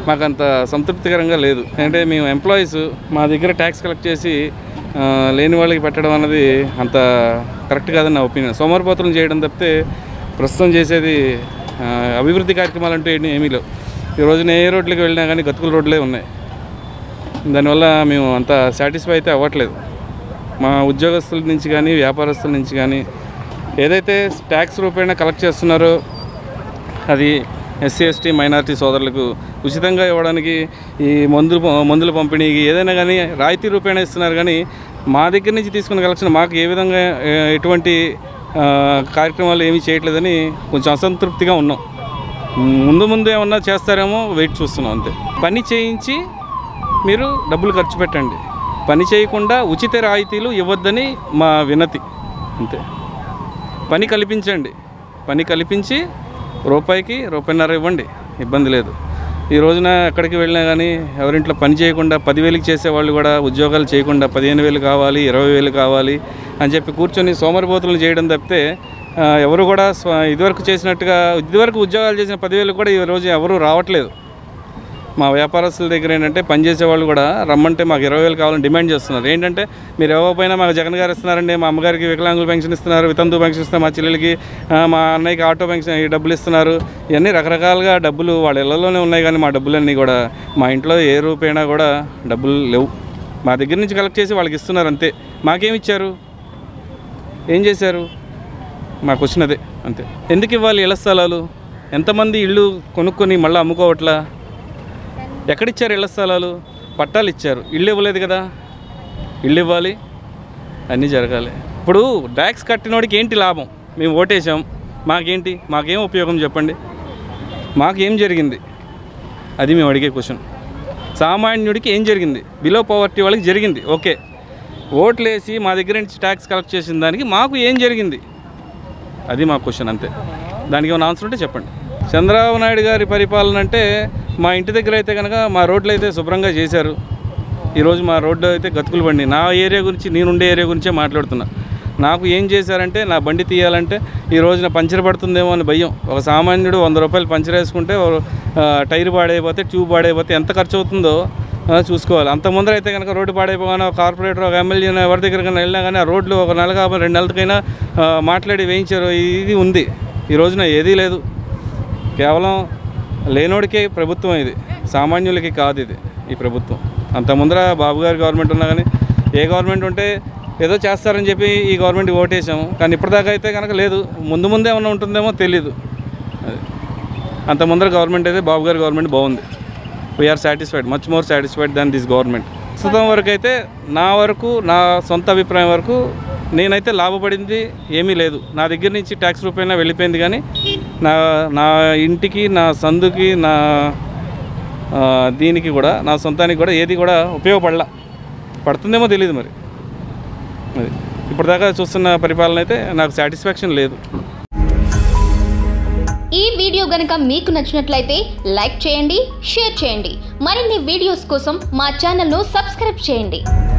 మాకు అంత సంతృప్తికరంగా లేదు అంటే మేము ఎంప్లాయీస్ మా దగ్గర ట్యాక్స్ కలెక్ట్ చేసి ఆ, లేని వాళ్ళకి పెట్టడం అన్నది అంత కరెక్ట్ కాదని నా ఒపీనియన్ సోమరిపోతులను చేయడం తప్పితే ప్రస్తుతం చేసేది ఆ, అభివృద్ధి కార్యక్రమాలు అంటే ఏమీ- ఏమీ లేవు ఈ రోజున ఏ రోడ్లకి వెళ్ళినా కానీ గతుకుల రోడ్లే ఉన్నాయి దానివల్ల మేము అంత సాటిస్ఫై అయితే అవ్వట్లేదు మా ఉద్యోగస్తుల నుంచి కానీ వ్యాపారస్తుల నుంచి కానీ ఏదైతే ట్యాక్స్ రూపేణా కలెక్ట్ చేస్తున్నారో అది ఎస్సీ ఎస్టీ మైనారిటీ సోదరులకు ఉచితంగా ఇవ్వడానికి ఈ మందులు మందుల పంపిణీకి ఏదైనా కానీ రాయితీ రూపేణా ఇస్తున్నారు కానీ మా దగ్గర నుంచి తీసుకున్న కలెక్షన్ మాకు ఏ విధంగా ఏ, ఎటువంటి ఆ, కార్యక్రమాలు ఏమీ చేయట్లేదని కొంచెం అసంతృప్తిగా ఉన్నాం ముందు ముందు ఏమన్నా చేస్తారేమో వెయిట్ చూస్తున్నాం అంతే పని చేయించి మీరు డబ్బులు ఖర్చు పెట్టండి పని చేయకుండా ఉచిత రాయితీలు ఇవ్వద్దని మా వినతి అంతే పని కల్పించండి పని కల్పించి రూపాయికి రూపాయిన్నర ఇవ్వండి ఇబ్బంది లేదు ఈ రోజున ఎక్కడికి వెళ్ళినా కానీ ఎవరింట్లో పని చేయకుండా పదివేలకి చేసేవాళ్ళు కూడా ఉద్యోగాలు చేయకుండా పదిహేను వేలు కావాలి ఇరవై వేలు కావాలి అని చెప్పి కూర్చొని సోమరిపోతులు చేయడం తప్పితే ఆ, ఎవరు కూడా స్వ ఇదివరకు చేసినట్టుగా ఇదివరకు ఉద్యోగాలు చేసిన పదివేలు కూడా ఈ రోజు ఎవరు రావట్లేదు మా వ్యాపారస్తుల దగ్గర ఏంటంటే పనిచేసే వాళ్ళు కూడా రమ్మంటే మాకు ఇరవై వేలు కావాలని డిమాండ్ చేస్తున్నారు ఏంటంటే మీరు ఇవ్వకపోయినా మాకు జగన్ గారు ఇస్తున్నారండి మా అమ్మగారికి వికలాంగుల పెన్షన్ ఇస్తున్నారు వితంతు పెన్షన్ ఇస్తున్నారు మా చెల్లెలకి ఆ, మా అన్నయ్యకి ఆటో పెన్షన్ ఈ డబ్బులు ఇస్తున్నారు ఇవన్నీ రకరకాలుగా డబ్బులు వాళ్ళ ఇళ్లలోనే ఉన్నాయి కానీ మా డబ్బులన్నీ కూడా మా ఇంట్లో ఏ రూపైనా కూడా డబ్బులు లేవు మా దగ్గర నుంచి కలెక్ట్ చేసి వాళ్ళకి ఇస్తున్నారు అంతే మాకేమి ఇచ్చారు ఏం చేశారు మా క్వశ్చన్ అదే అంతే ఎందుకు ఇవ్వాలి ఇళ్ల స్థలాలు ఎంతమంది ఇళ్ళు కొనుక్కొని మళ్ళీ అమ్ముకోవట్లా ఎక్కడిచ్చారు ఇళ్ల స్థలాలు పట్టాలు ఇచ్చారు ఇల్లు ఇవ్వలేదు కదా ఇల్లు ఇవ్వాలి అన్నీ జరగాలి ఇప్పుడు ట్యాక్స్ కట్టినోడికి ఏంటి లాభం మేము ఓటేసాం మాకేంటి మాకేం ఉపయోగం చెప్పండి మాకేం జరిగింది అది మేము అడిగే క్వశ్చన్ సామాన్యుడికి ఏం జరిగింది బిలో పవర్టీ వాళ్ళకి జరిగింది ఓకే ఓట్లు వేసి మా దగ్గర నుంచి ట్యాక్స్ కలెక్ట్ చేసిన దానికి మాకు ఏం జరిగింది అది మా క్వశ్చన్ అంతే దానికి ఏమైనా ఆన్సర్ ఉంటే చెప్పండి చంద్రబాబు నాయుడు గారి పరిపాలన అంటే మా ఇంటి దగ్గర అయితే కనుక మా రోడ్లు అయితే శుభ్రంగా చేశారు ఈరోజు మా రోడ్డు అయితే గతుకులు బండి నా ఏరియా గురించి నేనుండే ఏరియా గురించే మాట్లాడుతున్నా నాకు ఏం చేశారంటే నా బండి తీయాలంటే ఈ రోజున పంచర్ పడుతుందేమో అని భయం ఒక సామాన్యుడు వంద రూపాయలు పంచర్ వేసుకుంటే ఓ, ఆ, టైర్ పాడైపోతే ట్యూబ్ పాడైపోతే ఎంత ఖర్చు అవుతుందో ఆ, చూసుకోవాలి అంత ముందర అయితే కనుక రోడ్డు పాడైపోగానే ఒక కార్పొరేటర్ ఒక ఎమ్మెల్యే ఎవరి దగ్గర వెళ్ళినా కానీ ఆ రోడ్లు ఒక నెల కాబట్టి రెండు నెలలకైనా ఆ, మాట్లాడి వేయించారు ఇది ఉంది ఈ రోజున ఏదీ లేదు కేవలం లేనోడికే ప్రభుత్వం ఇది సామాన్యులకి కాదు ఇది ఈ ప్రభుత్వం అంత ముందర బాబు గారి గవర్నమెంట్ ఉన్నా కానీ ఏ గవర్నమెంట్ ఉంటే ఏదో చేస్తారని చెప్పి ఈ గవర్నమెంట్కి ఓటేసాము కానీ ఇప్పటిదాకా అయితే కనుక లేదు ముందు ముందే ఏమన్నా ఉంటుందేమో తెలీదు అది అంత ముందర గవర్నమెంట్ అయితే బాబు గారి గవర్నమెంట్ బాగుంది we are satisfied much more satisfied than this government ప్రస్తుతం వరకు అయితే నా వరకు నా సొంత అభిప్రాయం వరకు నేనైతే లాభపడింది ఏమీ లేదు నా దగ్గర నుంచి ట్యాక్స్ రూపాయన వెళ్ళిపోయింది కానీ నా నా ఇంటికి నా సందుకి నా ఆ, దీనికి కూడా నా సొంతానికి కూడా ఏది కూడా ఉపయోగపడలా పడుతుందేమో తెలియదు మరి అది ఇప్పటిదాకా చూస్తున్న పరిపాలన అయితే నాకు సాటిస్ఫాక్షన్ లేదు ఈ వీడియో గనుక మీకు నచ్చినట్లయితే లైక్ చేయండి షేర్ చేయండి మరిన్ని వీడియోస్ కోసం మా ఛానల్ను సబ్స్క్రైబ్ చేయండి